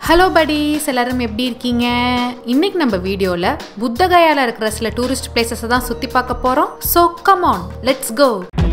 Hello buddies எல்லாரும் எப்படி இருக்கீங்க இன்னைக்கு நம்ம வீடியோவில் புத்தகயால இருக்கிற சில டூரிஸ்ட் பிளேசஸை தான் சுற்றி பார்க்க போகிறோம் so come on let's go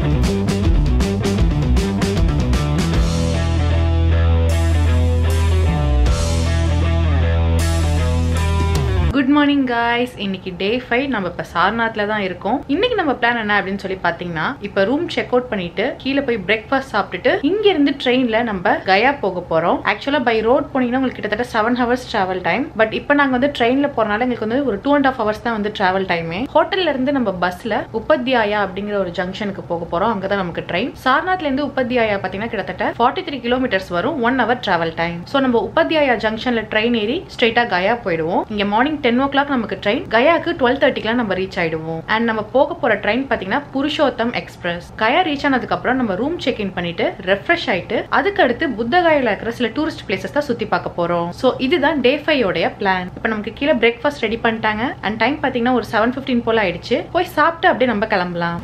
good morning guys இன்னைக்கு டே ஃபைவ் நம்ம இப்போ சார்நாத்தில் தான் இருக்கோம் இன்னைக்கு நம்ம பிளான் என்ன அப்படின்னு சொல்லி பார்த்தீங்கன்னா இப்போ ரூம் செக் அவுட் பண்ணிட்டு கீழே போய் பிரேக்ஃபாஸ்ட் சாப்பிட்டுட்டு இங்க இருந்து ட்ரெயின்ல நம்ம கயா போக போறோம் ஆக்சுவலா பை ரோட் போனீங்கன்னா உங்களுக்கு கிட்டத்தட்ட seven hours travel time but இப்போ நாங்க வந்து ட்ரெயின்ல போறனால எங்களுக்கு வந்து ஒரு டூ அண்ட் ஹாஃப் ஹவர்ஸ் தான் வந்து டிராவல் டைமே ஹோட்டல்ல இருந்து நம்ம பஸ்ல உப்பத்தியாயா அப்படிங்கிற ஒரு ஜங்ஷனுக்கு போக போறோம் அங்கதான் நமக்கு ட்ரெயின் சார்நாத்ல இருந்து உப்பத்தியாயா பாத்தீங்கன்னா கிட்டத்தட்ட ஃபார்ட்டி த்ரீ கிலோமீட்டர்ஸ் வரும் one hour travel time so நம்ம உப்பத்தியாயா ஜங்ஷன்ல ட்ரெயின் ஏறி ஸ்ட்ரெயிட்டா கயா போயிடுவோம் இங்க மார்னிங் டென் ஓ கிளாக் நமக்கு ட்ரெயின் கயாக்கு டுவெல் தேர்ட்டிக்குலாம் நம்ம ரீச் ஆயிடுவோம் அண்ட் நம்ம போக போற ட்ரெயின் பாத்தீங்கன்னா புருஷோத்தம் எக்ஸ்பிரஸ் கயா ரீச் ஆனதுக்கு அப்புறம் நம்ம ரூம் செக் இன் பண்ணிட்டு ரெஃப்ரெஷ் ஆயிட்டு அதுக்கு அடுத்து புத்தகாயில இருக்கிற சில டூரிஸ்ட் பிளேசஸ் தான் சுத்தி பார்க்க போறோம் சோ இதுதான் டே ஃபைவ் உடைய பிளான் இப்போ நமக்கு கீழே பிரேக்ஃபாஸ்ட் ரெடி பண்ணிட்டாங்க அண்ட் டைம் பாத்தீங்கன்னா ஒரு செவன் பிப்டீன் போல ஆயிடுச்சு போய் சாப்பிட்டு அப்படியே நம்ம கிளம்பலாம்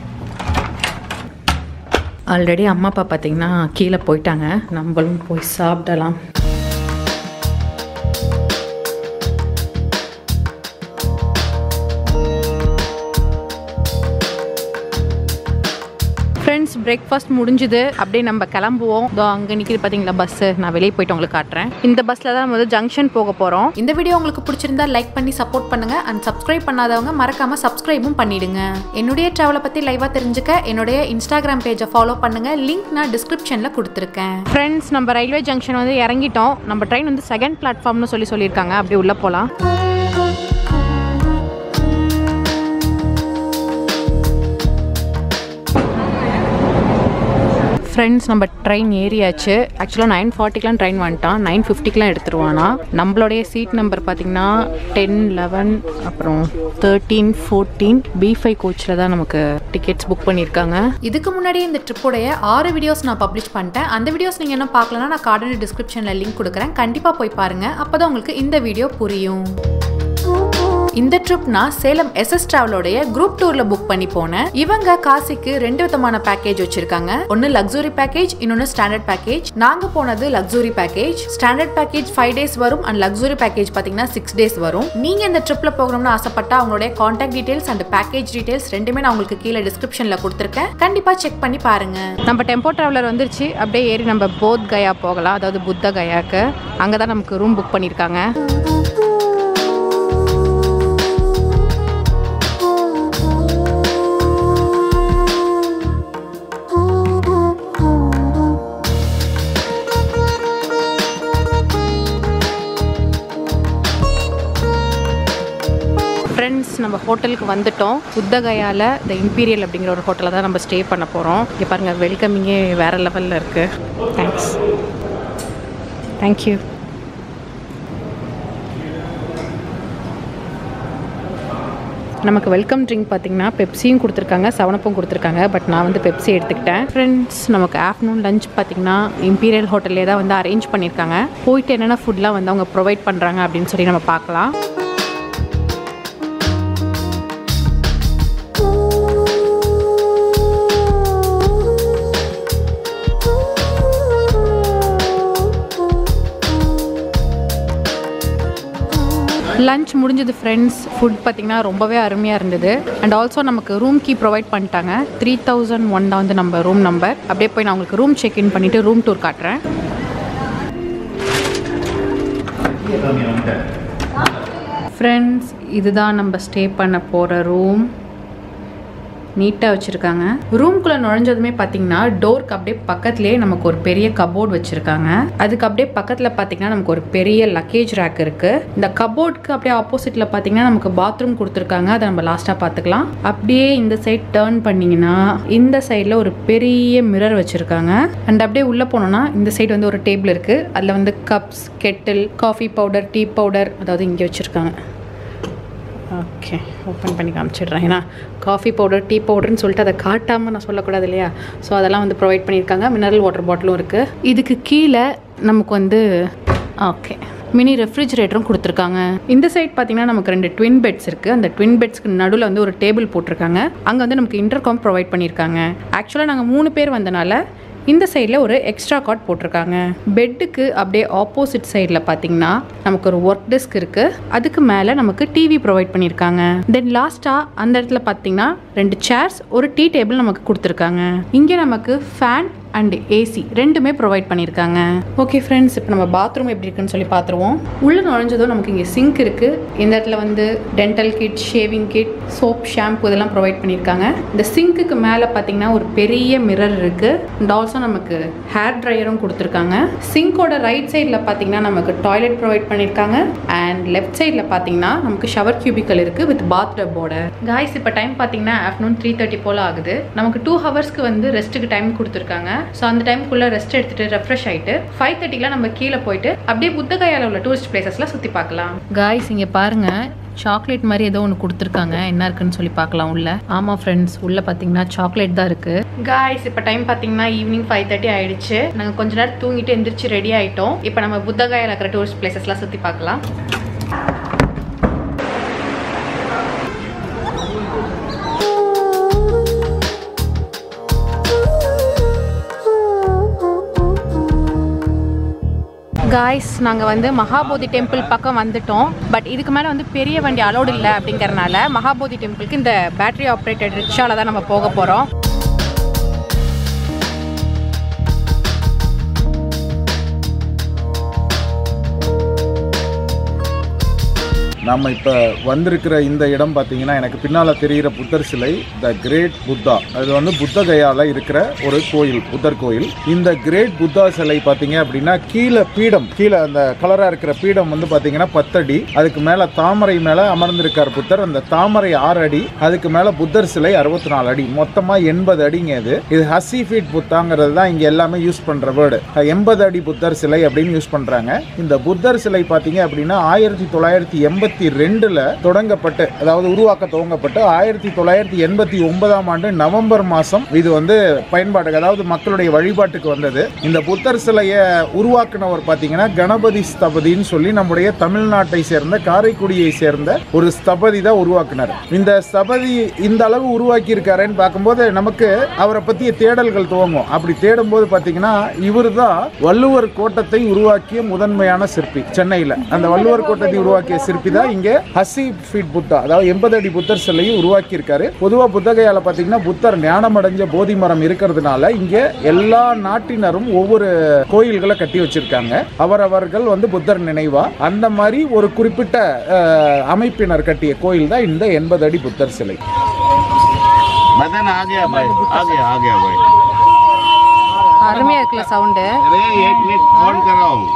ஆல்ரெடி அம்மா அப்பா பார்த்தீங்கன்னா கீழே போயிட்டாங்க நம்மளும் போய் சாப்பிடலாம் ஃப்ரெண்ட்ஸ் பிரேக்ஃபாஸ்ட் முடிஞ்சுது அப்படியே நம்ம கிளம்புவோம் இதோ அங்கே நிற்கிது பார்த்தீங்களா பஸ் நான் வெளியே போயிட்டு உங்களுக்கு காட்டுறேன் இந்த பஸ்ஸில் தான் நம்ம வந்து ஜங்ஷன் போக போகிறோம் இந்த வீடியோ உங்களுக்கு பிடிச்சிருந்தா லைக் பண்ணி சப்போர்ட் பண்ணுங்க அண்ட் சப்ஸ்கிரைப் பண்ணாதவங்க மறக்காம சப்ஸ்கிரைபும் பண்ணிடுங்க என்னுடைய ட்ராவலை பற்றி லைவாக தெரிஞ்சுக்க என்னுடைய இன்ஸ்டாகிராம் பேஜை ஃபாலோ பண்ணுங்க லிங்க் நான் டிஸ்கிரிப்ஷனில் கொடுத்துருக்கேன் ஃப்ரெண்ட்ஸ் நம்ம ரயில்வே ஜங்ஷன் வந்து இறங்கிட்டோம் நம்ம ட்ரெயின் வந்து செகண்ட் பிளாட்ஃபார்ம்னு சொல்லி சொல்லியிருக்காங்க அப்படியே உள்ளே போகலாம் ஃப்ரெண்ட்ஸ் நம்ம ட்ரெயின் ஏறியாச்சு ஆக்சுவலாக நைன் ஃபார்ட்டிக்கெலாம் ட்ரெயின் வந்துட்டான் நைன் ஃபிஃப்டிக்கெலாம் எடுத்துருவானா நம்மளுடைய சீட் நம்பர் பார்த்தீங்கன்னா டென் லெவன் அப்புறம் தேர்ட்டீன் ஃபோர்டீன் பி ஃபைவ் கோச்சில் தான் நமக்கு டிக்கெட்ஸ் புக் பண்ணியிருக்காங்க இதுக்கு முன்னாடி இந்த ட்ரிப்போடைய ஆறு வீடியோஸ் நான் பப்ளிஷ் பண்ணிட்டேன் அந்த வீடியோஸ் நீங்கள் என்ன பார்க்கலன்னா நான் கார்டனி டிஸ்கிரிப்ஷனில் லிங்க் கொடுக்குறேன் கண்டிப்பாக போய் பாருங்கள் அப்போ தான் உங்களுக்கு இந்த வீடியோ புரியும் இந்த ட்ரிப் நான் சேலம் எஸ்எஸ் டிராவலோடைய குரூப் டூர்ல புக் பண்ணி போனேன் இவங்க காசிக்கு ரெண்டு விதமான பேக்கேஜ் வச்சிருக்காங்க ஒன்னு லக்ஸுரி பேக்கேஜ் இன்னொன்னு ஸ்டாண்டர்ட் பேக்கேஜ் நாங்க போனது luxury package standard package five days வரும் அண்ட் லக்ஸுரி பேக்கேஜ் பாத்தீங்கன்னா சிக்ஸ் டேஸ் வரும் நீங்க இந்த ட்ரிப்ல போகணும்னு ஆசைப்பட்டா அவங்களுடைய contact details and package details ரெண்டுமே நான் உங்களுக்கு கீழே டிஸ்கிரிப்ஷன்ல கொடுத்துருக்கேன் கண்டிப்பா செக் பண்ணி பாருங்க நம்ம டெம்போ டிராவலர் வந்துருச்சு அப்படியே ஏறி நம்ம போத் கயா போகலாம் அதாவது புத்த கயாக்கு அங்கதான் நமக்கு ரூம் புக் பண்ணிருக்காங்க ஃப்ரெண்ட்ஸ் நம்ம ஹோட்டலுக்கு வந்துட்டோம் புத்தகயால த இம்பீரியல் அப்படிங்கிற ஒரு ஹோட்டலில் தான் நம்ம ஸ்டே பண்ண போகிறோம் இங்கே பாருங்கள் வெல்கமிங்கே வேறு லெவலில் இருக்குது தேங்க்ஸ் தேங்க்யூ நமக்கு வெல்கம் ட்ரிங்க் பார்த்தீங்கன்னா பெப்சியும் கொடுத்துருக்காங்க செவனப்பும் கொடுத்துருக்காங்க பட் நான் வந்து பெப்சி எடுத்துக்கிட்டேன் ஃப்ரெண்ட்ஸ் நமக்கு ஆஃப்டர்நூன் லஞ்ச் பார்த்தீங்கன்னா இம்பீரியல் ஹோட்டல்லே தான் வந்து அரேஞ்ச் பண்ணியிருக்காங்க போயிட்டு என்னென்ன ஃபுட்லாம் வந்து அவங்க ப்ரொவைட் பண்ணுறாங்க அப்படின்னு சொல்லி நம்ம பார்க்கலாம் லஞ்ச் முடிஞ்சது ஃப்ரெண்ட்ஸ் ஃபுட் பார்த்திங்கன்னா ரொம்பவே அருமையாக இருந்தது அண்ட் ஆல்சோ நமக்கு ரூம் கீ ப்ரொவைட் பண்ணிட்டாங்க த்ரீ தௌசண்ட் ஒன் தான் வந்து நம்ம ரூம் நம்பர் அப்படியே போய் நான் உங்களுக்கு ரூம் செக் இன் பண்ணிவிட்டு ரூம் டூர் காட்டுறேன் ஃப்ரெண்ட்ஸ் இதுதான் நம்ம ஸ்டே பண்ண போகிற ரூம் நீட்டாக வச்சுருக்காங்க ரூம்குள்ளே நுழைஞ்சதுமே பார்த்தீங்கன்னா டோருக்கு அப்படியே பக்கத்துலேயே நமக்கு ஒரு பெரிய கபோர்ட் வச்சுருக்காங்க அதுக்கு அப்படியே பக்கத்தில் பார்த்தீங்கன்னா நமக்கு ஒரு பெரிய லக்கேஜ் ரேக் இருக்குது இந்த கபோர்டுக்கு அப்படியே ஆப்போசிட்டில் பார்த்தீங்கன்னா நமக்கு பாத்ரூம் கொடுத்துருக்காங்க அதை நம்ம லாஸ்ட்டாக பார்த்துக்கலாம் அப்படியே இந்த சைட் டேர்ன் பண்ணிங்கன்னா இந்த சைடில் ஒரு பெரிய மிரர் வச்சுருக்காங்க அண்ட் அப்படியே உள்ளே போனோம்னா இந்த சைடு வந்து ஒரு டேபிள் இருக்குது அதில் வந்து cups kettle coffee powder tea powder அதாவது இங்கே வச்சுருக்காங்க ஓகே ஓப்பன் பண்ணி காமிச்சிடுறேன் ஏன்னா காஃபி பவுடர் டீ பவுடர்னு சொல்லிட்டு அதை காட்டாமல் நான் சொல்லக்கூடாது இல்லையா ஸோ அதெல்லாம் வந்து ப்ரொவைட் பண்ணியிருக்காங்க மினரல் வாட்டர் பாட்டிலும் இருக்குது இதுக்கு கீழே நமக்கு வந்து ஓகே மினி ரெஃப்ரிஜரேட்டரும் கொடுத்துருக்காங்க இந்த சைட் பார்த்தீங்கன்னா நமக்கு ரெண்டு ட்வின் பெட்ஸ் இருக்குது அந்த ட்வின் பெட்ஸ்க்கு நடுவில் வந்து ஒரு டேபிள் போட்டிருக்காங்க அங்கே வந்து நமக்கு இன்டர்காம் ப்ரொவைட் பண்ணியிருக்காங்க ஆக்சுவலாக நாங்கள் மூணு பேர் வந்தனால இந்த சைடில் ஒரு எக்ஸ்ட்ரா காட் போட்டிருக்காங்க பெட்டுக்கு அப்படியே ஆப்போசிட் சைடில் பார்த்தீங்கன்னா நமக்கு ஒரு ஒர்க் டெஸ்க் இருக்குது அதுக்கு மேலே நமக்கு டிவி ப்ரொவைட் பண்ணியிருக்காங்க தென் லாஸ்ட்டாக அந்த இடத்துல பார்த்தீங்கன்னா ரெண்டு சேர்ஸ் ஒரு டீ டேபிள் நமக்கு கொடுத்துருக்காங்க இங்கே நமக்கு ஃபேன் அண்ட் ஏசி ரெண்டுமே ப்ரொவைட் பண்ணியிருக்காங்க ஓகே ஃப்ரெண்ட்ஸ் இப்போ நம்ம பாத்ரூம் எப்படி இருக்குன்னு சொல்லி பார்த்துருவோம் உள்ளே நுழைஞ்சதும் நமக்கு இங்கே சிங்க் இருக்குது இந்த இடத்துல வந்து dental kit shaving kit soap shampoo இதெல்லாம் ப்ரொவைட் பண்ணியிருக்காங்க இந்த சிங்க்குக்கு மேலே பார்த்தீங்கன்னா ஒரு பெரிய மிரர் இருக்குது அண்ட் ஆல்சோ நமக்கு ஹேர் ட்ரையரும் கொடுத்துருக்காங்க சிங்கோட ரைட் சைடில் பார்த்தீங்கன்னா நமக்கு டாய்லெட் ப்ரொவைட் பண்ணியிருக்காங்க அண்ட் லெஃப்ட் சைடில் பார்த்தீங்கன்னா நமக்கு ஷவர் கியூபிக்கல் இருக்குது வித் பாத் டப்போட காய்ஸ் இப்போ டைம் பார்த்தீங்கன்னா ஆஃப்டர்நூன் த்ரீ தேர்ட்டி போல் ஆகுது நமக்கு டூ ஹவர்ஸ்க்கு வந்து ரெஸ்ட்டுக்கு டைம் கொடுத்துருக்காங்க ஸோ அந்த டைமுக்குள்ளே ரெஸ்ட் எடுத்துட்டு ரெஃப்ரெஷ் ஆகிட்டு ஃபைவ் தேர்ட்டிக்கெலாம் நம்ம கீழே போயிட்டு அப்படியே புத்தகையால் உள்ள டூரிஸ்ட் பிளேசஸ்லாம் சுற்றி பார்க்கலாம் காய்ஸ் இங்கே பாருங்க சாக்லேட் மாதிரி ஏதோ ஒன்று கொடுத்துருக்காங்க என்ன இருக்குன்னு சொல்லி பார்க்கலாம் உள்ள ஆமாம் ஃப்ரெண்ட்ஸ் உள்ள பார்த்தீங்கன்னா சாக்லேட் தான் இருக்கு காய்ஸ் இப்போ டைம் பார்த்தீங்கன்னா ஈவினிங் ஃபைவ் தேர்ட்டி ஆயிடுச்சு நாங்கள் கொஞ்ச நேரம் தூங்கிட்டு எந்திரிச்சு ரெடி ஆயிட்டோம் இப்போ நம்ம புத்தகாயில் இருக்கிற டூரிஸ்ட் பிளேசஸ்லாம் சுற்றி பார்க்கலாம் காய்ஸ் நாங்கள் வந்து மகாபோதி டெம்பிள் பக்கம் வந்துட்டோம் பட் இதுக்கு மேலே வந்து பெரிய வண்டி அலோடு இல்லை அப்படிங்கறனால மகாபோதி டெம்பிளுக்கு இந்த பேட்டரி ஆப்ரேட்டட் ரிக்ஷாவில் தான் நம்ம போக போகிறோம் நம்ம இப்போ வந்திருக்கிற இந்த இடம் பார்த்தீங்கன்னா எனக்கு பின்னால் தெரிகிற புத்தர் சிலை த கிரேட் புத்தா அது வந்து புத்த கயால இருக்கிற ஒரு கோயில் புத்தர் கோயில் இந்த கிரேட் புத்தா சிலை பார்த்தீங்க அப்படின்னா கீழே பீடம் கீழே அந்த கலராக இருக்கிற பீடம் வந்து பார்த்தீங்கன்னா பத்தடி அதுக்கு மேலே தாமரை மேலே அமர்ந்திருக்கார் புத்தர் அந்த தாமரை ஆறு அடி அதுக்கு மேலே புத்தர் சிலை அறுபத்தி நாலு அடி மொத்தமாக எண்பது அடிங்க இது இது ஹசி ஃபீட் புத்தாங்கிறது தான் இங்கே எல்லாமே யூஸ் பண்ணுற வேர்டு எண்பது அடி புத்தர் சிலை அப்படின்னு யூஸ் பண்ணுறாங்க இந்த புத்தர் சிலை பார்த்தீங்க அப்படின்னா ஆயிரத்தி தொள்ளாயிரத்தி எண்பத்தி ரெண்டுல தொடங்கப்பட்டு அதாவது உருவாக்க துவங்கப்பட்டு ஆயிரத்தி தொள்ளாயிரத்தி எண்பத்தி ஒன்பதாம் ஆண்டு நவம்பர் மாதம் இது வந்து பயன்பாட்டுக்கு அதாவது மக்களுடைய வழிபாட்டுக்கு வந்தது இந்த புத்தர் சிலையை உருவாக்குனவர் பார்த்தீங்கன்னா கணபதி ஸ்தபதின்னு சொல்லி நம்முடைய தமிழ்நாட்டை சேர்ந்த காரைக்குடியை சேர்ந்த ஒரு ஸ்தபதி தான் உருவாக்குனார் இந்த ஸ்தபதி இந்த அளவு உருவாக்கி இருக்காருன்னு பார்க்கும்போது நமக்கு அவரை பற்றிய தேடல்கள் துவங்கும் அப்படி தேடும்போது பார்த்தீங்கன்னா இவர் தான் வள்ளுவர் கோட்டத்தை உருவாக்கிய முதன்மையான சிற்பி சென்னையில் அந்த வள்ளுவர் கோட்டத்தை உருவாக்கிய சிற்பி தான் இங்கே ஹசி ஃபீட் புத்தா அதாவது எண்பது அடி புத்தர் சிலையை உருவாக்கி இருக்காரு பொதுவாக புத்தகையால பார்த்தீங்கன்னா புத்தர் ஞானமடைஞ்ச போதி மரம் இருக்கிறதுனால இங்கே எல்லா நாட்டினரும் ஒவ்வொரு கோயில்களை கட்டி வச்சிருக்காங்க அவரவர்கள் வந்து புத்தர் நினைவா அந்த மாதிரி ஒரு குறிப்பிட்ட அஹ், அமைப்பினர் கட்டிய கோயில் தான் இந்த எண்பது அடி புத்தர் சிலை मदन आ गया भाई आ गया आ गया भाई அருமையாக இருக்குல்ல சவுண்டு अरे एक मिनट फोन कर रहा हूँ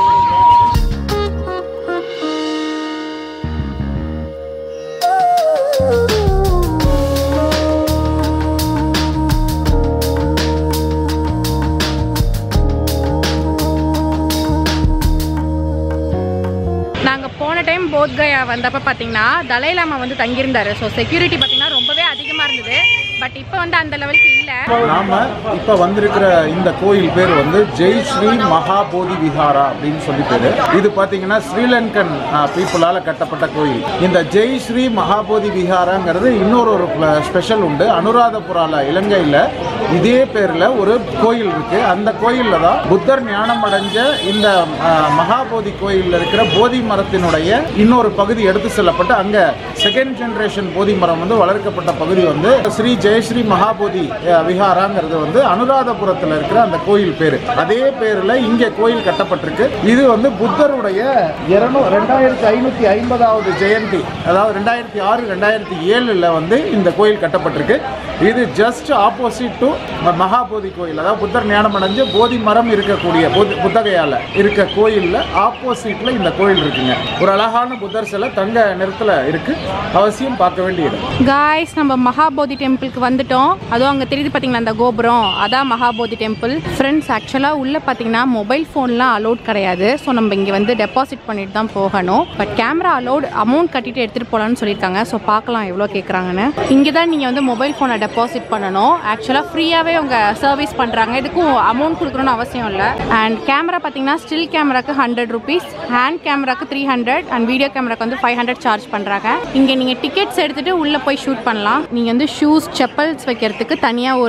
நாங்கள் போன டைம் போத்கயா வந்தப்போ பார்த்தீங்கன்னா தலைலாமா வந்து தங்கியிருந்தாரு ஸோ செக்யூரிட்டி பார்த்தீங்கன்னா ரொம்பவே அதிகமாக இருந்தது பட் இப்போ வந்து அந்த லெவலுக்கு இல்லை நாம இப்ப வந்திருக்கிற இந்த கோயில் பேர் வந்து ஜெய் ஸ்ரீ மகாபோதி விஹாரா அப்படின்னு சொல்லி பேரு இது பாத்தீங்கன்னா ஸ்ரீலங்கன் பீப்புளால கட்டப்பட்ட கோயில் இந்த ஜெய் ஸ்ரீ மகாபோதி விஹாராங்கிறது இன்னொரு ஒரு ஸ்பெஷல் உண்டு அனுராதபுரால இலங்கையில இதே பேர்ல ஒரு கோயில் இருக்கு அந்த கோயில்ல தான் புத்தர் ஞானம் அடைஞ்ச இந்த ஆ, மகாபோதி கோயில்ல இருக்கிற போதி மரத்தினுடைய இன்னொரு பகுதி எடுத்து செல்லப்பட்டு அங்க செகண்ட் ஜெனரேஷன் போதி மரம் வந்து வளர்க்கப்பட்ட பகுதி வந்து ஸ்ரீ ஜெயஸ்ரீ மகாபோதி அஹ், விஹாராங்கிறது வந்து அனுராதபுரத்தில் இருக்கிற அந்த கோயில் பேரு அதே பேர்ல இங்க கோயில் கட்டப்பட்டிருக்கு இது வந்து புத்தருடைய இருநூ ரெண்டாயிரத்தி ஐநூத்தி ஐம்பதாவது ஜெயந்தி அதாவது ரெண்டாயிரத்தி ஆறு ரெண்டாயிரத்தி ஏழுல வந்து இந்த கோயில் கட்டப்பட்டிருக்கு இது ஜஸ்ட் ஆப்போசிட் டு மகாபோதி கோயில் அதாவது புத்தர் ஞானம் அடைஞ்ச போதி மரம் இருக்கக்கூடிய புத்த- புத்தகையால இருக்க கோயில்ல ஆப்போசிட்ல இந்த கோயில் இருக்குங்க ஒரு அழகான புத்தர் சிலை தங்க நிறத்துல இருக்கு அவசியம் பார்க்க வேண்டிய இடம் காய்ஸ் நம்ம மகாபோதி டெம்பிளுக்கு வந்துட்டோம் அதுவும் அங்கே தெரியுது பார்த்தீங்களா அந்த கோபுரம் அதான் மகாபோதி டெம்பிள் ஃப்ரெண்ட்ஸ் ஆக்சுவலாக உள்ளே பார்த்தீங்கன்னா மொபைல் ஃபோன்லாம் அலோட் கிடையாது ஸோ நம்ம இங்கே வந்து டெபாசிட் பண்ணிட்டு தான் போகணும் பட் கேமரா அலோட் அமௌண்ட் கட்டிட்டு எடுத்துகிட்டு போகலான்னு சொல்லியிருக்காங்க ஸோ பார்க்கலாம் எவ்வளோ கேட்குறாங்கன்னு இங்கே தான் நீங்கள் வந்து மொபைல் ஃபோனை டெபாசிட் பண்ணணும் ஆக்சுவலாக ஃப்ரீயாகவே அவங்க சர்வீஸ் பண்ணுறாங்க இதுக்கும் அமௌண்ட் கொடுக்கணும்னு அவசியம் இல்லை அண்ட் கேமரா பார்த்தீங்கன்னா ஸ்டில் கேமராக்கு ஹண்ட்ரட் ருபீஸ் ஹேண்ட் கேமராக்கு த்ரீ ஹண்ட்ரட் அண்ட் வீடியோ கேமராக்கு வந்து ஃபைவ் ஹண்ட்ரட் சார்ஜ் பண்ணுறாங்க இங்கே நீங்கள் டிக்கெட்ஸ் எடுத்துகிட்டு உள்ளே போய் ஷூட் பண்ணலாம் நீங்கள் வந்து ஷூஸ் செப்பல்ஸ் வைக்கிறதுக்கு தனியாக ஒரு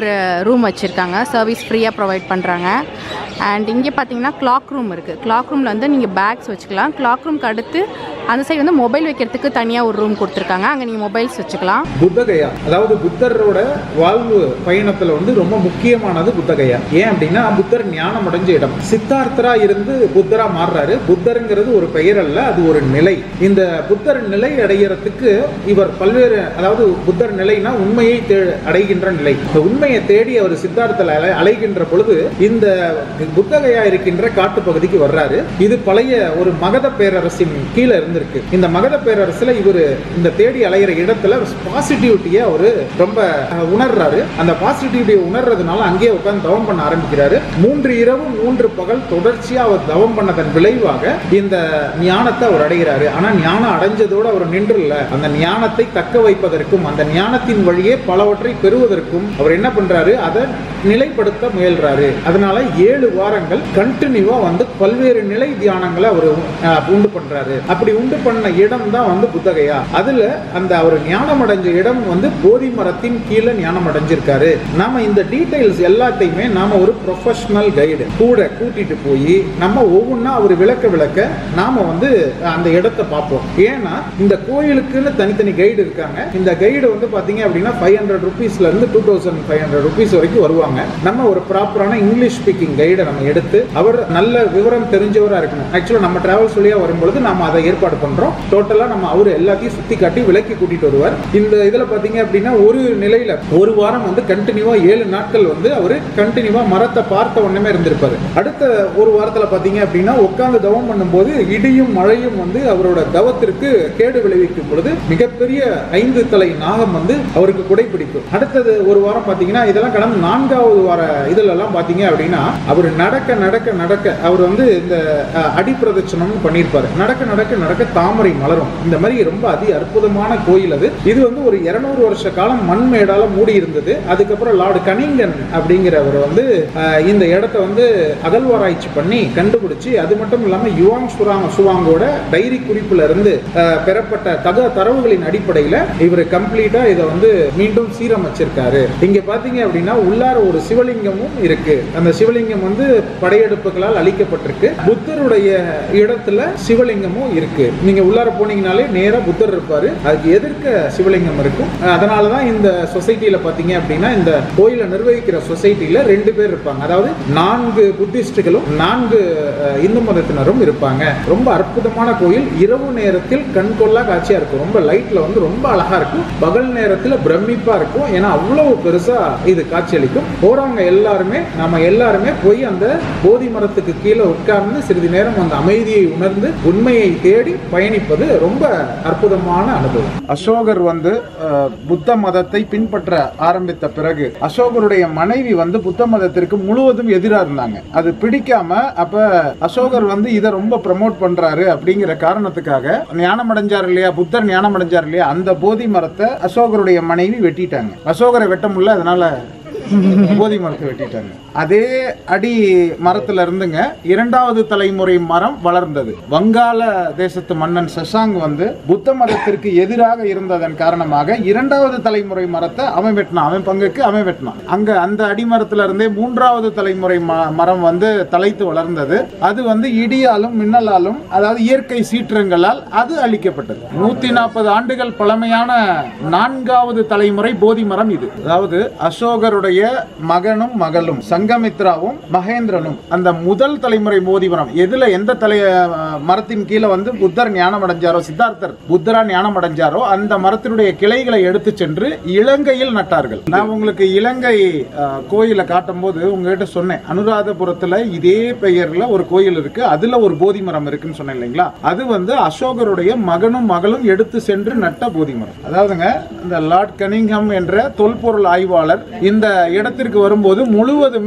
ரூம் வச்சுருக்காங்க சர்வீஸ் ஃப்ரீயாக ப்ரொவைட் பண்ணுறாங்க அண்ட் இங்கே பார்த்தீங்கன்னா கிளாக் ரூம் இருக்குது கிளாக் ரூமில் வந்து நீங்கள் பேக்ஸ் வச்சுக்கலாம் கிளாக் ரூம்க்கு அடுத்து அந்த சைடு வந்து மொபைல் வைக்கிறதுக்கு தனியாக ஒரு ரூம் கொடுத்துருக்காங்க அங்கே நீங்கள் மொபைல்ஸ் வச்சுக்கலாம் புத்தகயா அதாவது புத்தரோட வாழ்வு பயணத்துல வந்து ரொம்ப முக்கியமானது புத்தகயா ஏன் அப்படின்னா புத்தர் ஞானம் அடைஞ்ச இடம் சித்தார்த்தரா இருந்து புத்தரா மாறுறாரு புத்தருங்கிறது ஒரு பெயர் அல்ல அது ஒரு நிலை இந்த புத்தர் நிலை அடையறதுக்கு இவர் பல்வேறு அதாவது புத்தர் நிலைனா உண்மையை தே- அடைகின்ற நிலை இந்த உண்மையை தேடி அவர் சித்தார்த்தல அலை- அலைகின்ற பொழுது இந்த புத்தகையா இருக்கின்ற காட்டு பகுதிக்கு வர்றாரு இது பழைய ஒரு மகத பேரரசின் கீழே இருந்திருக்கு இந்த மகத பேரரசுல இவர் இந்த தேடி அலையிற இடத்துல பாசிட்டிவிட்டியை அவரு ரொம்ப அஹ், உணர்றாரு அந்த பாசிட்டிவிட்டியை உணர்றதுனால அங்கேயே உட்கார்ந்து தவம் பண்ண ஆரம்பிக்கிறாரு மூன்று இரவு மூன்று பகல் தொடர்ச்சியா அவர் தவம் பண்ணதன் விளைவாக இந்த ஞானத்தை அவர் அடைகிறாரு ஆனா ஞானம் அடைஞ்சதோடு அவர் நின்றுல அந்த ஞானத்தை தக்க வைப்பதற்கும் அந்த ஞானத்தின் வழியே பலவற்றை பெறுவதற்கும் அவர் என்ன பண்றாரு அதை நிலைப்படுத்த முயல்றாரு அதனால ஏழு வாரங்கள் கண்டினியூவா வந்து பல்வேறு நிலை தியானங்களை அவர் அஹ், உண்டு பண்றாரு அப்படி உண்டு பண்ண இடம் தான் வந்து புத்தகையா அதுல அந்த அவர் ஞானம் அடைஞ்ச இடம் வந்து போதி மரத்தின் கீழே ஞானம் அடைஞ்சிருக்காரு நாம இந்த டீடைல்ஸ் எல்லாத்தையுமே நாம ஒரு ப்ரொஃபஷனல் கைடு கூட கூட்டிட்டு போய் நம்ம ஒவ்வொன்றா அவர் விளக்க விளக்க நாம வந்து அந்த இடத்தை பார்ப்போம் ஏன்னா இந்த கோயிலுக்குன்னு தனித்தனி கைடு இருக்காங்க இந்த கைடு வந்து பாத்தீங்க அப்படின்னா ஃபைவ் ஹண்ட்ரட் ருபீஸ்ல இருந்து two thousand five hundred rupees வரைக்கும் வருவாங்க நம்ம ஒரு ப்ராப்பரான இங்கிலீஷ் ஸ்பீக்கிங் கைடை நம்ம எடுத்து அவர் நல்ல விவரம் தெரிஞ்சவரா இருக்கணும் ஆக்சுவலா நம்ம டிராவல்ஸ் வழியா வரும்பொழுது நம்ம அதை ஏற்பாடு பண்றோம் டோட்டலா நம்ம அவர் எல்லாத்தையும் சுத்தி காட்டி விலக்கி கூட்டிட்டு வருவார் இந்த இதுல பாத்தீங்க அப்படின்னா ஒரு நிலையில ஒரு வாரம் வந்து கண்டினியூவா ஏழு நாட்கள் வந்து அவரு கண்டினியூவா மரத்தை பார்த்த உடனே இருந்திருப்பாரு அடுத்த ஒரு வாரத்துல பாத்தீங்க அப்படின்னா உட்கார்ந்து தவம் பண்ணும்போது இடியும் மழையும் வந்து அவரோட தவத்திற்கு கேடு விளைவிக்கும் பொழுது மிகப்பெரிய ஐந்து தலை நாகம் வந்து அவருக்கு குடைப்பிடிக்கும் அடுத்தது ஒரு வாரம் பாத்தீங்கன்னா இதெல்லாம் கடந்து நான்காவது வார இதுல எல்லாம் பாத்தீங்க அப்படின்னா அவர் நடக்க நடக்க நடக்க அவர் வந்து இந்த அஹ், அடிப்பிரதட்சணம் பண்ணியிருப்பாரு நடக்க நடக்க நடக்க தாமரை மலரும் இந்த மாதிரி ரொம்ப அதி அற்புதமான கோயில் அது இது வந்து ஒரு இருநூறு வருஷ காலம் மண் மேடால மூடி இருந்தது அதுக்கப்புறம் லார்டு கனிங்கன் அப்படிங்கிறவர் வந்து அஹ், இந்த இடத்த வந்து அகழ்வாராய்ச்சி பண்ணி கண்டுபிடிச்சு அது மட்டும் இல்லாம யுவாங் சுராங் சுவாங்கோட டைரி குறிப்புல இருந்து அஹ், பெறப்பட்ட தக தரவுகளின் அடிப்படையில இவர் கம்ப்ளீட்டா இதை வந்து மீண்டும் சீரமைச்சிருக்காரு இங்க பாத்தீங்க அப்படின்னா உள்ளார ஒரு சிவலிங்கமும் இருக்கு அந்த சிவலிங்கம் வந்து படையெடுப்புகளால் அழிக்கப்பட்டிருக்கு புத்தருடைய இடத்துல சிவலிங்கமும் இருக்கு நீங்க உள்ளார போனீங்கனாலே நேரா புத்தர் இருப்பாரு அதுக்கு எதிர்க்க சிவலிங்கம் இருக்கும் அஹ் அதனாலதான் இந்த சொசைட்டில பாத்தீங்க அப்படின்னா இந்த கோயிலை நிர்வகிக்கிற சொசைட்டில ரெண்டு பேர் இருப்பாங்க அதாவது நான்கு புத்திஸ்டுகளும் நான்கு அஹ், இந்து மதத்தினரும் இருப்பாங்க ரொம்ப அற்புதமான கோயில் இரவு நேரத்தில் கண்கொள்ளா காட்சியா இருக்கும் ரொம்ப லைட்ல வந்து ரொம்ப அழகா இருக்கும் பகல் நேரத்துல பிரமிப்பா இருக்கும் ஏன்னா அவ்வளவு பெருசா இது காட்சியளிக்கும் போறவங்க எல்லாருமே நாம எல்லாருமே போய் அந்த போதி மரத்துக்கு கீழே உட்கார்ந்து சிறிது நேரம் அந்த அமைதியை உணர்ந்து உண்மையை தேடி பயணிப்பது ரொம்ப அற்புதமான அனுபவம் அசோகர் வந்து அஹ், புத்த மதத்தை பின்பற்ற ஆரம்பித்த பிறகு அசோகருடைய மனைவி வந்து புத்த மதத்திற்கு முழுவதும் எதிராக இருந்தாங்க அது பிடிக்காம அப்ப அசோகர் வந்து இதை ரொம்ப ப்ரமோட் பண்றாரு அப்படிங்கிற காரணத்துக்காக ஞானம் அடைஞ்சார் இல்லையா புத்தர் ஞானம் அடைஞ்சார் இல்லையா அந்த போதி மரத்தை அசோகருடைய மனைவி வெட்டிட்டாங்க அசோகரை வெட்ட முடியல அதனால போதி மரத்தை வெட்டிட்டாங்க அதே அடி மரத்துல இருந்துங்க இரண்டாவது தலைமுறை மரம் வளர்ந்தது வங்காள தேசத்து மன்னன் சசாங் வந்து புத்த மதத்திற்கு எதிராக இருந்ததன் காரணமாக இரண்டாவது தலைமுறை மரத்தை அவன் வெட்டினான் அவன் பங்குக்கு அவன் வெட்டினான் அங்க அந்த அடிமரத்துல இருந்தே மூன்றாவது தலைமுறை ம- மரம் வந்து தலைத்து வளர்ந்தது அது வந்து இடியாலும் மின்னலாலும் அதாவது இயற்கை சீற்றங்களால் அது அழிக்கப்பட்டது நூத்தி நாற்பது ஆண்டுகள் பழமையான நான்காவது தலைமுறை போதி மரம் இது அதாவது அசோகருடைய மகனும் மகளும் சங்கமித்ராவும் மகேந்திரனும் அந்த முதல் தலைமுறை போதி மரம் எதுல எந்த தலை அஹ், மரத்தின் கீழே வந்து புத்தர் ஞானம் அடைஞ்சாரோ சித்தார்த்தர் புத்தரா ஞானம் அடைஞ்சாரோ அந்த மரத்தினுடைய கிளைகளை எடுத்து சென்று இலங்கையில் நட்டார்கள் நான் உங்களுக்கு இலங்கை அஹ், கோயிலை காட்டும் போது உங்ககிட்ட சொன்னேன் அனுராதபுரத்துல இதே பெயர்ல ஒரு கோயில் இருக்கு அதுல ஒரு போதி மரம் இருக்குன்னு சொன்னேன் இல்லைங்களா அது வந்து அசோகருடைய மகனும் மகளும் எடுத்து சென்று நட்ட போதி மரம் அதாவதுங்க இந்த லார்ட் கனிங்ஹம் என்ற தொல்பொருள் ஆய்வாளர் இந்த இடத்திற்கு வரும்போது முழுவதுமே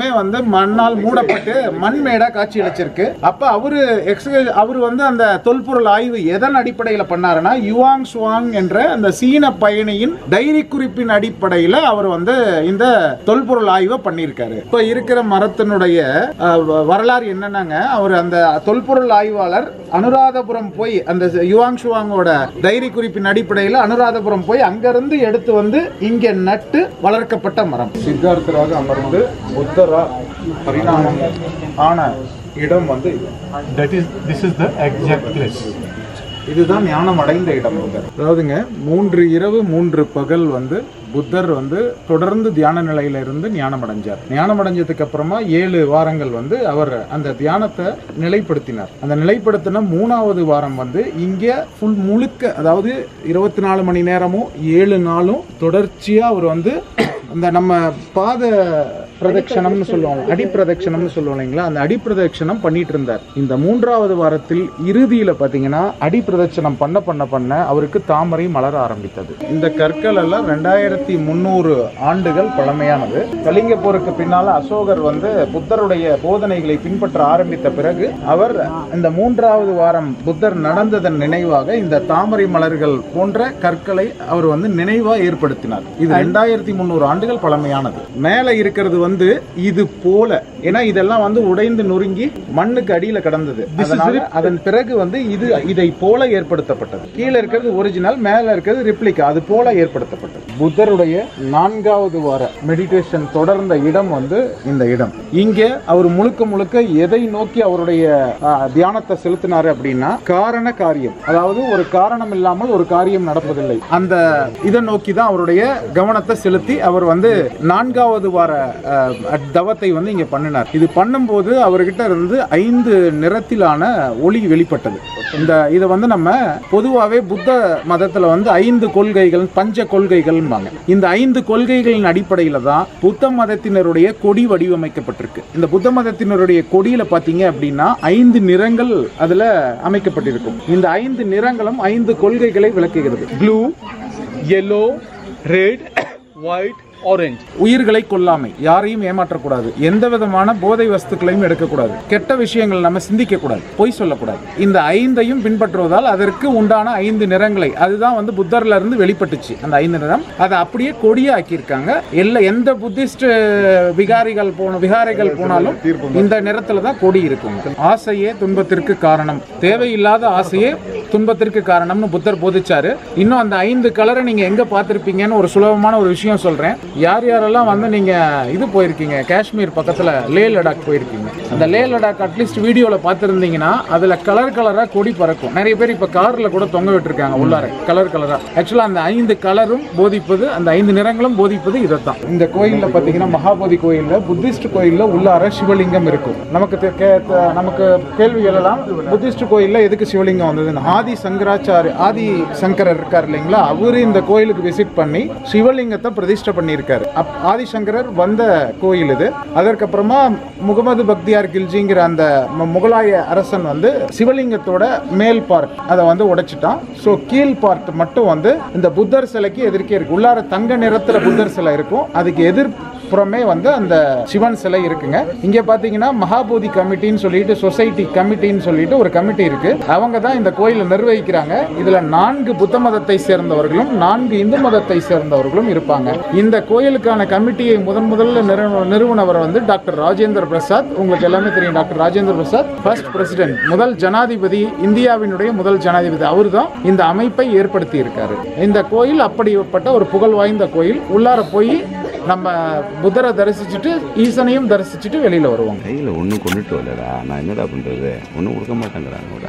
எல்லாமே வந்து மண்ணால் மூடப்பட்டு மண்மேடா காட்சி அளிச்சிருக்கு அப்ப அவரு எக்ஸ்க அவர் வந்து அந்த தொல்பொருள் ஆய்வு எதன் அடிப்படையில் பண்ணாருன்னா யுவாங் சுவாங் என்ற அந்த சீன பயணியின் டைரி குறிப்பின் அடிப்படையில் அவர் வந்து இந்த தொல்பொருள் ஆய்வை பண்ணியிருக்காரு இப்போ இருக்கிற மரத்தினுடைய அஹ், வ- வரலாறு என்னன்னாங்க அவர் அந்த தொல்பொருள் ஆய்வாளர் அனுராதபுரம் போய் அந்த யுவாங் சுவாங்கோட டைரி குறிப்பின் அடிப்படையில் அனுராதபுரம் போய் அங்கிருந்து எடுத்து வந்து இங்க நட்டு வளர்க்கப்பட்ட மரம் சித்தார்த்தராக அமர்ந்து புத்தரா பரிணாமம் ஆன இடம் வந்து இது. That is, this is the exact place. இதுதான் ஞானம் அடைந்த இடம் புத்தர் அதாவதுங்க மூன்று இரவு மூன்று பகல் வந்து புத்தர் வந்து தொடர்ந்து தியான நிலையில இருந்து ஞானம் அடைஞ்சார் ஞானம் அடைஞ்சதுக்கு அப்புறமா ஏழு வாரங்கள் வந்து அவர் அந்த தியானத்தை நிலைப்படுத்தினார் அந்த நிலைப்படுத்தின மூணாவது வாரம் வந்து இங்க ஃபுல் முழுக்க அதாவது இருபத்தி நாலு மணி நேரமும் ஏழு நாளும் தொடர்ச்சியா அவர் வந்து அந்த நம்ம பாத பிரதட்சணம்னு சொல்லுவோம் அடிப்பிரதட்சணம்னு சொல்லுவோம் இல்லைங்களா அந்த அடிப்பிரதட்சணம் பண்ணிட்டு இருந்தார் இந்த மூன்றாவது வாரத்தில் இறுதியில பாத்தீங்கன்னா அடிப்பிரதட்சணம் பண்ண பண்ண பண்ண அவருக்கு தாமரை மலர ஆரம்பித்தது இந்த கற்கள் எல்லாம் ரெண்டாயிரத்தி முந்நூறு ஆண்டுகள் பழமையானது கலிங்க போருக்கு பின்னால அசோகர் வந்து புத்தருடைய போதனைகளை பின்பற்ற ஆரம்பித்த பிறகு அவர் இந்த மூன்றாவது வாரம் புத்தர் நடந்ததன் நினைவாக இந்த தாமரை மலர்கள் போன்ற கற்களை அவர் வந்து நினைவா ஏற்படுத்தினார் இது ரெண்டாயிரத்தி முந்நூறு ஆண்டுகள் பழமையானது மேல இருக்கிறது வந்து இது போல ஏன்னா இதெல்லாம் வந்து உடைந்து நொறுங்கி மண்ணுக்கு அடியில கடந்தது அதனால அதன் பிறகு வந்து இது இதை போல ஏற்படுத்தப்பட்டது கீழே இருக்கிறது ஒரிஜினல் மேல இருக்கிறது ரிப்ளிகா அது போல ஏற்படுத்தப்பட்டது புத்தருடைய நான்காவது வார மெடிடேஷன் தொடர்ந்த இடம் வந்து இந்த இடம் இங்க அவர் முழுக்க முழுக்க எதை நோக்கி அவருடைய ஆ, தியானத்தை செலுத்தினாரு அப்படின்னா காரண காரியம் அதாவது ஒரு காரணம் இல்லாமல் ஒரு காரியம் நடப்பதில்லை அந்த இதை நோக்கி தான் அவருடைய கவனத்தை செலுத்தி அவர் வந்து நான்காவது வார ஆ, தவத்தை வந்து இங்க பண்ணினார் இது பண்ணும்போது அவர்கிட்ட இருந்து ஐந்து நிறத்திலான ஒளி வெளிப்பட்டது இந்த இதை வந்து நம்ம பொதுவாகவே புத்த மதத்துல வந்து ஐந்து கொள்கைகள் பஞ்ச கொள்கைகள்பாங்க இந்த ஐந்து கொள்கைகளின் அடிப்படையில தான் புத்த மதத்தினருடைய கொடி வடிவமைக்கப்பட்டிருக்கு இந்த புத்த மதத்தினருடைய கொடியில பாத்தீங்க அப்படின்னா ஐந்து நிறங்கள் அதுல அமைக்கப்பட்டிருக்கும் இந்த ஐந்து நிறங்களும் ஐந்து கொள்கைகளை விளக்குகிறது blue Yellow, red, white, orange. உயிர்களை கொல்லாமை யாரையும் ஏமாற்றக்கூடாது எந்த விதமான போதை வஸ்துக்களையும் எடுக்கக்கூடாது கெட்ட விஷயங்கள் நம்ம சிந்திக்க கூடாது பொய் சொல்லக்கூடாது இந்த ஐந்தையும் பின்பற்றுவதால் அதற்கு உண்டான ஐந்து நிறங்களை அதுதான் வந்து புத்தர்ல இருந்து வெளிப்பட்டுச்சு அந்த ஐந்து நிறம் அதை அப்படியே கொடியா ஆக்கியிருக்காங்க எல்லா எந்த புத்திஸ்ட் விகாரிகள் போன விகாரிகள் போனாலும் இந்த நிறத்துல தான் கொடி இருக்குங்க ஆசையே துன்பத்திற்கு காரணம் தேவையில்லாத ஆசையே துன்பத்திற்கு காரணம்னு புத்தர் போதிச்சாரு இன்னும் அந்த ஐந்து கலரை நீங்க எங்க பார்த்திருப்பீங்கன்னு ஒரு சுலபமான ஒரு விஷயம் சொல்றேன் யார் யாரெல்லாம் வந்து நீங்க இது போயிருக்கீங்க காஷ்மீர் பக்கத்துல லே லடாக் போயிருக்கீங்க அந்த லே லடாக் அட்லீஸ்ட் வீடியோல பார்த்திருந்தீங்கன்னா அதுல கலர் கலரா கொடி பறக்கும் நிறைய பேர் இப்ப கார்ல கூட தொங்க விட்டுருக்காங்க உள்ளார கலர் கலரா ஆக்சுவலா அந்த ஐந்து கலரும் போதிப்பது அந்த ஐந்து நிறங்களும் போதிப்பது இதைத்தான் இந்த கோயில்ல பாத்தீங்கன்னா மகாபோதி கோயில்ல புத்திஸ்ட் கோயில்ல உள்ளார சிவலிங்கம் இருக்கும் நமக்கு தெ- கே- த- நமக்கு கேள்வி எழலாம் புத்திஸ்ட் கோயில்ல எதுக்கு சிவலிங்கம் வந்ததுன்னு ஆதி சங்கராச்சாரி ஆதி சங்கரர் இருக்கார் இல்லைங்களா அவரு இந்த கோயிலுக்கு விசிட் பண்ணி சிவலிங்கத்தை பிரதிஷ்டை பண்ணியிருக்காரு அப் ஆதிசங்கரர் வந்த கோயில் இது அதற்கப்புறமா முகமது பக்தியார் கில்ஜிங்கிற அந்த மு- முகலாய அரசன் வந்து சிவலிங்கத்தோட மேல் பார்ட் அதை வந்து உடைச்சிட்டான் ஸோ கீழ் பார்ட் மட்டும் வந்து இந்த புத்தர் சிலைக்கு எதிர்க்கே இருக்கு உள்ளார தங்க நிறத்துல புத்தர் சிலை இருக்கும் அதுக்கு எதிர்ப்புறமே வந்து அந்த சிவன் சிலை இருக்குங்க இங்க பாத்தீங்கன்னா மகாபோதி கமிட்டின்னு சொல்லிட்டு சொசைட்டி கமிட்டின்னு சொல்லிட்டு ஒரு கமிட்டி இருக்கு அவங்க தான் இந்த கோயிலை நிர்வகிக்கிறாங்க இதுல நான்கு புத்த மதத்தை சேர்ந்தவர்களும் நான்கு இந்து மதத்தை சேர்ந்தவர்களும் இருப்பாங்க இந்த கோயிலுக்கான கமிட்டியை முதன் முதல்ல நிறுவ- நிறுவனவர் வந்து டாக்டர் ராஜேந்திர பிரசாத் உங்களுக்கு எல்லாமே தெரியும் doctor Rajendra Prasad first president முதல் ஜனாதிபதி இந்தியாவினுடைய முதல் ஜனாதிபதி அவர் தான் இந்த அமைப்பை ஏற்படுத்தி இருக்காரு இந்த கோயில் அப்படிப்பட்ட ஒரு புகழ் வாய்ந்த கோயில் உள்ளார போய் நம்ம புத்தரை தரிசிச்சுட்டு ஈசனையும் தரிசிச்சுட்டு வெளியில வருவாங்க கையில் ஒன்றும் கொண்டுட்டு வரலடா நான் என்னடா பண்ணுறது ஒன்றும் கொடுக்க மாட்டேங்கிறாங்க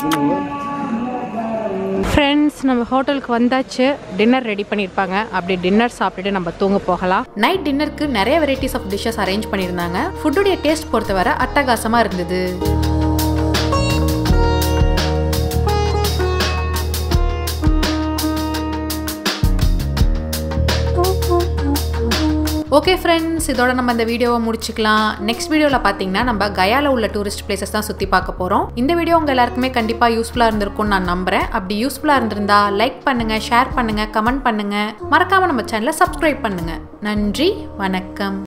ஃப்ரெண்ட்ஸ் நம்ம ஹோட்டலுக்கு வந்தாச்சு டின்னர் ரெடி பண்ணியிருப்பாங்க அப்படி டின்னர் சாப்பிட்டுட்டு நம்ம தூங்க போகலாம் நைட் டின்னருக்கு நிறைய வெரைட்டிஸ் ஆஃப் டிஷ்ஷஸ் அரேஞ்ச் பண்ணியிருந்தாங்க ஃபுட்டுடைய டேஸ்ட் பொறுத்தவரை அட்டகாசமாக இருந்தது ஓகே ஃப்ரெண்ட்ஸ் இதோட நம்ம இந்த வீடியோவை முடிச்சுக்கலாம் நெக்ஸ்ட் வீடியோவில் பார்த்தீங்கன்னா நம்ம கயால உள்ள டூரிஸ்ட் பிளேசஸ் தான் சுற்றி பார்க்க போகிறோம் இந்த வீடியோ உங்கள் எல்லாருக்குமே கண்டிப்பாக யூஸ்ஃபுல்லாக இருந்திருக்கும்னு நான் நம்புறேன் அப்படி யூஸ்ஃபுல்லாக இருந்திருந்தா லைக் பண்ணுங்கள் ஷேர் பண்ணுங்கள் கமெண்ட் பண்ணுங்கள் மறக்காமல் நம்ம சேனலை சப்ஸ்கிரைப் பண்ணுங்கள் நன்றி வணக்கம்